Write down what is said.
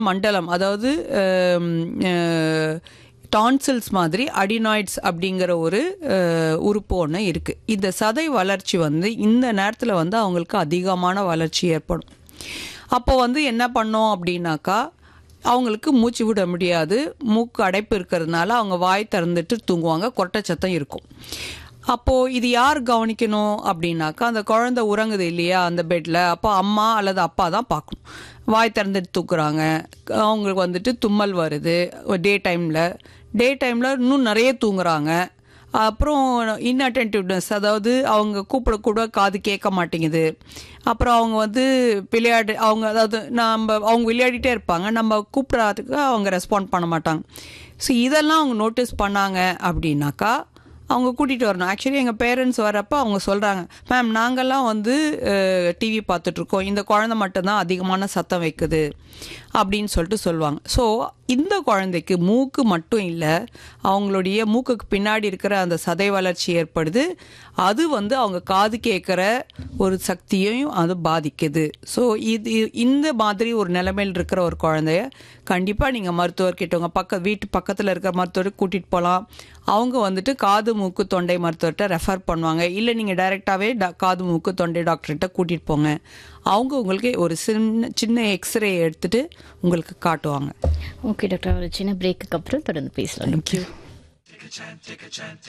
மண்டலம் அதாவது டான்சில்ஸ் மாதிரி அடினாய்ட்ஸ் அப்படிங்கிற ஒரு அஹ், உறுப்பு ஒன்று இருக்குது இந்த சதை வளர்ச்சி வந்து இந்த நேரத்தில் வந்து அவங்களுக்கு அதிகமான வளர்ச்சி ஏற்படும் அப்போ வந்து என்ன பண்ணோம் அப்படின்னாக்கா அவங்களுக்கு மூச்சு விட முடியாது மூக்கு அடைப்பு இருக்கிறதுனால அவங்க வாய் திறந்துட்டு தூங்குவாங்க கொட்டை சத்தம் இருக்கும் அப்போது இது யார் கவனிக்கணும் அப்படின்னாக்கா அந்த குழந்தை உறங்குது இல்லையா அந்த பெட்டில் அப்போ அம்மா அல்லது அப்பா தான் பார்க்கணும் வாய் திறந்துட்டு தூக்குறாங்க அவங்களுக்கு வந்துட்டு தும்மல் வருது டே டைமில் டே டைமில் இன்னும் நிறைய தூங்குறாங்க அப்புறம் இன்அட்டென்டிவ்னஸ் அதாவது அவங்க கூப்பிட கூட காது கேட்க மாட்டேங்குது அப்புறம் அவங்க வந்து விளையாடு அவங்க அதாவது நம்ம அவங்க விளையாடிட்டே இருப்பாங்க நம்ம கூப்பிடாததுக்கு அவங்க ரெஸ்பாண்ட் பண்ண மாட்டாங்க ஸோ இதெல்லாம் அவங்க நோட்டீஸ் பண்ணாங்க அப்படின்னாக்கா அவங்க கூட்டிகிட்டு வரணும் ஆக்சுவலி எங்கள் பேரண்ட்ஸ் வரப்போ அவங்க சொல்கிறாங்க மேம் நாங்கள்லாம் வந்து டிவி பார்த்துட்ருக்கோம் இந்த குழந்தை மட்டும்தான் அதிகமான சத்தம் வைக்குது அப்படின்னு சொல்லிட்டு சொல்லுவாங்க ஸோ இந்த குழந்தைக்கு மூக்கு மட்டும் இல்லை அவங்களுடைய மூக்குக்கு பின்னாடி இருக்கிற அந்த சதை வளர்ச்சி ஏற்படுது அது வந்து அவங்க காது கேட்குற ஒரு சக்தியையும் அது பாதிக்குது ஸோ இது இந்த மாதிரி ஒரு நிலைமையில் இருக்கிற ஒரு குழந்தைய கண்டிப்பாக நீங்கள் மருத்துவர்கிட்ட உங்கள் பக்க வீட்டு பக்கத்தில் இருக்கிற மருத்துவருக்கு கூட்டிகிட்டு போகலாம் அவங்க வந்துட்டு காது மூக்கு தொண்டை மருத்துவர்கிட்ட ரெஃபர் பண்ணுவாங்க இல்லை நீங்கள் டைரெக்டாகவே காது மூக்கு தொண்டை டாக்டர்கிட்ட கூட்டிகிட்டு போங்க அவங்க உங்களுக்கு ஒரு சின்ன சின்ன எக்ஸ்ரே எடுத்துட்டு உங்களுக்கு காட்டுவாங்க ஓகே டாக்டர் ஒரு சின்ன பிரேக்குக்கு அப்புறம் தொடர்ந்து பேசலாம் தேங்க்யூ